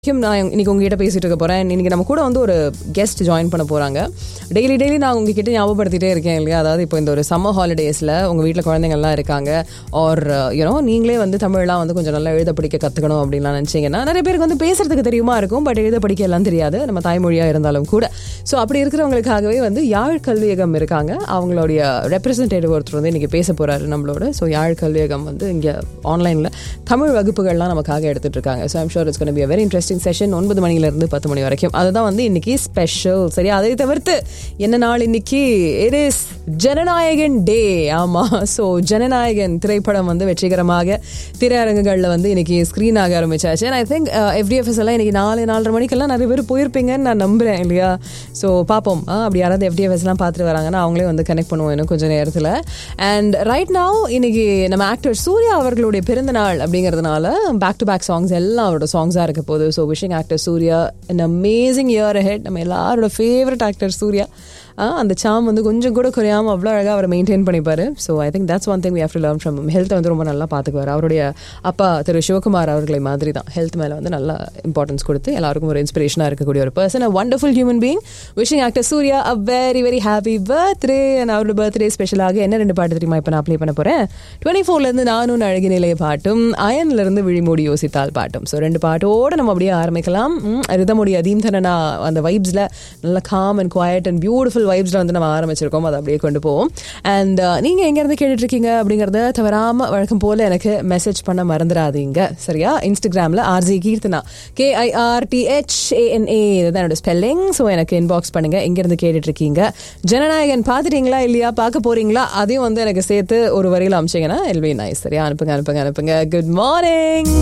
முக்கியம் நான் இன்னைக்கு உங்ககிட்ட பேசிட்டு இருக்க போறேன் இன்னைக்கு நம்ம கூட வந்து ஒரு கெஸ்ட் ஜாயின் பண்ண போறாங்க டெய்லி டெய்லி நான் உங்ககிட்ட ஞாபகப்படுத்திட்டே இருக்கேன் இல்லையா அதாவது இப்போ இந்த ஒரு சம்மர் ஹாலிடேஸ்ல உங்க வீட்டில் குழந்தைங்கள்லாம் இருக்காங்க ஆர் யூனோ நீங்களே வந்து தமிழ்லாம் வந்து கொஞ்சம் நல்லா எழுத படிக்க கத்துக்கணும் அப்படின்லாம் நினைச்சீங்கன்னா நிறைய பேருக்கு வந்து பேசுறதுக்கு தெரியுமா இருக்கும் பட் எழுத படிக்க எல்லாம் தெரியாது நம்ம தாய்மொழியா இருந்தாலும் கூட ஸோ அப்படி இருக்கிறவங்களுக்காகவே வந்து யாழ் கல்வியகம் இருக்காங்க அவங்களுடைய ரெப்ரசன்டேட்டிவ் ஒருத்தர் வந்து இன்னைக்கு பேச போறாரு நம்மளோட ஸோ யாழ் கல்வியகம் வந்து இங்க ஆன்லைன்ல தமிழ் வகுப்புகள்லாம் நமக்காக எடுத்துட்டு இருக்காங்க so I'm sure it's gonna be very interesting session ஒன்பது மணில இருந்து பத்து மணி வரைக்கும் அதுதான் வந்து இன்னைக்கு ஸ்பெஷல் சரி அதை தவிர்த்து என்ன நாள் இன்னைக்கு இட் இஸ் ஜனநாயகன் டே ஆமா ஸோ ஜனநாயகன் திரைப்படம் வந்து வெற்றிகரமாக திரையரங்குகளில் வந்து இன்னைக்கு ஸ்க்ரீன் ஆக ஆரம்பிச்சாச்சு ஐ திங்க் எஃப்டிஎஃப்எஸ் எல்லாம் இன்னைக்கு நாலு நாலரை மணிக்கெல்லாம் நிறைய பேர் போயிருப்பீங்கன்னு நான் நம்புறேன் இல்லையா ஸோ பார்ப்போம் ஆ, அப்படி யாராவது எஃப்டிஎஃப்எஸ்லாம் பார்த்துட்டு வராங்கன்னா அவங்களே வந்து கனெக்ட் பண்ணுவோம் இன்னும் கொஞ்சம் நேரத்தில் அண்ட் ரைட் now இன்னைக்கு நம்ம ஆக்டர் சூர்யா அவர்களுடைய பிறந்த நாள் அப்படிங்கிறதுனால பேக் டு பேக் சாங்ஸ் எல்லாம் அவரோட சாங்ஸாக இருக்க போகுது so wishing actor Suriya an amazing year ahead நம்ம எல்லாரோட ஃபேவரட் ஆக்டர் சூர்யா ஆ, அந்த சாம் வந்து கொஞ்சம் கூட குறையாம அவ்வளோ அழகாக அவரை மெயின்டைன் பண்ணிப்பாரு so I think that's one thing we have to learn from ஹெல்த்தை வந்து ரொம்ப நல்லா பார்த்துக்குவார் அவருடைய அப்பா திரு சிவகுமார் அவர்களை மாதிரி தான் ஹெல்த் மேலே வந்து நல்லா இம்பார்ட்டன்ஸ் கொடுத்து எல்லாருக்கும் ஒரு இன்ஸ்பிரேஷனாக இருக்கக்கூடிய ஒரு person uh wonderful human being wishing actor Suriya uh very very happy birthday and அவரோட பர்த்டே ஸ்பெஷலாக என்ன ரெண்டு பாட்டு தெரியுமா இப்போ நான் ப்ளே பண்ண போகிறேன் டுவெண்ட்டி ஃபோர்லேருந்து நானும் அழகி நிலைய பாட்டும் அயன்லேருந்து விழிமூடி யோசித்தால் பாட்டும் ஸோ ரெண்டு பாட்டோட நம்ம அப்படியே ஆரம்பிக்கலாம் ரிதமுடி அதீம் தனனா அந்த வைப்ஸில் நல்ல calm and quiet and beautiful வைப்ஸில் வந்து நம்ம ஆரம்பிச்சிருக்கோம் அதை அப்படியே கொண்டு போவோம் அண்ட் நீங்கள் எங்கேருந்து கேட்டுட்டு இருக்கீங்க அப்படிங்கிறத தவறாமல் வழக்கம் போல் எனக்கு மெசேஜ் பண்ண மறந்துடாதீங்க சரியா இன்ஸ்டாகிராமில் ஆர்ஜி கீர்த்தனா கேஐஆர்டிஹெச்ஏஎன்ஏ இதுதான் என்னோட ஸ்பெல்லிங் ஸோ எனக்கு இன்பாக்ஸ் பண்ணுங்க எங்கேருந்து கேட்டுட்டு இருக்கீங்க ஜனநாயகன் பார்த்துட்டீங்களா இல்லையா பார்க்க போறீங்களா அதையும் வந்து எனக்கு சேர்த்து ஒரு வரியில் அமிச்சிங்கன்னா எல் பி நைஸ் சரியா அனுப்புங்க அனுப்புங்க அனுப்புங்க good morning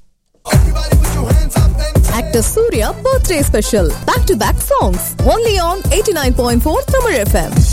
Actor Surya birthday special. Back to back songs. Only on 89.4 Tamil FM.